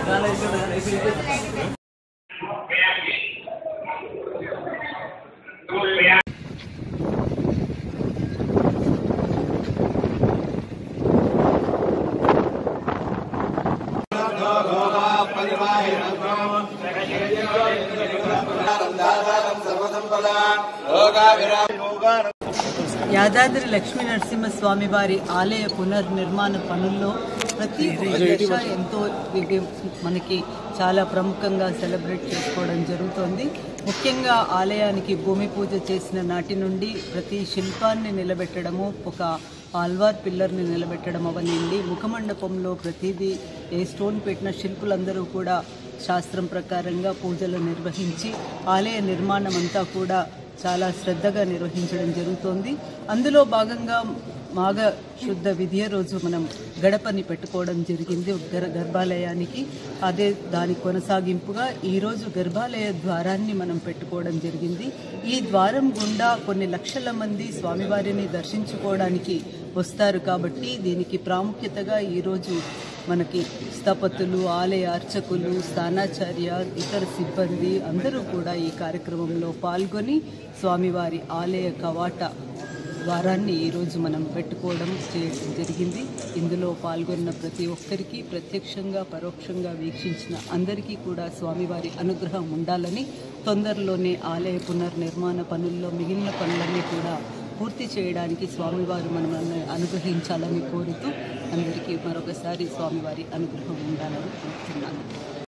యాదాద్రి లక్ష్మీ నరసింహస్వామి వారి ఆలయ పునర్నిర్మాణ పనుల్లో ప్రతి ఒక్క దశ ఎంతో ఇది మనకి చాలా ప్రముఖంగా సెలబ్రేట్ చేసుకోవడం జరుగుతోంది ముఖ్యంగా ఆలయానికి భూమి పూజ చేసిన నాటి నుండి ప్రతి శిల్పాన్ని నిలబెట్టడము ఒక ఆల్వార్ పిల్లర్ని నిలబెట్టడం అవనండి ముఖమండపంలో ప్రతిదీ ఏ స్టోన్ పెట్టిన శిల్పులందరూ కూడా శాస్త్రం ప్రకారంగా పూజలు నిర్వహించి ఆలయ నిర్మాణం అంతా కూడా చాలా శ్రద్ధగా నిర్వహించడం జరుగుతోంది అందులో భాగంగా మాఘ శుద్ధ విధియ రోజు మనం గడపని పెట్టుకోవడం జరిగింది గర్ గర్భాలయానికి అదే దాని కొనసాగింపుగా ఈరోజు గర్భాలయ ద్వారాన్ని మనం పెట్టుకోవడం జరిగింది ఈ ద్వారం గుండా కొన్ని లక్షల మంది స్వామివారిని దర్శించుకోవడానికి వస్తారు కాబట్టి దీనికి ప్రాముఖ్యతగా ఈరోజు మనకి స్థపతులు ఆలయ అర్చకులు స్థానాచార్య ఇతర సిబ్బంది అందరూ కూడా ఈ కార్యక్రమంలో పాల్గొని స్వామివారి ఆలయ కవాట ద్వారాన్ని ఈరోజు మనం పెట్టుకోవడం చేయడం జరిగింది ఇందులో పాల్గొన్న ప్రతి ఒక్కరికి ప్రత్యక్షంగా పరోక్షంగా వీక్షించిన అందరికీ కూడా స్వామివారి అనుగ్రహం ఉండాలని తొందరలోనే ఆలయ పునర్నిర్మాణ పనుల్లో మిగిలిన పనులన్నీ కూడా పూర్తి చేయడానికి స్వామివారు మనల్ని అనుగ్రహించాలని కోరుతూ అందరికీ మరొకసారి స్వామివారి అనుగ్రహం ఉండాలని కోరుతున్నాను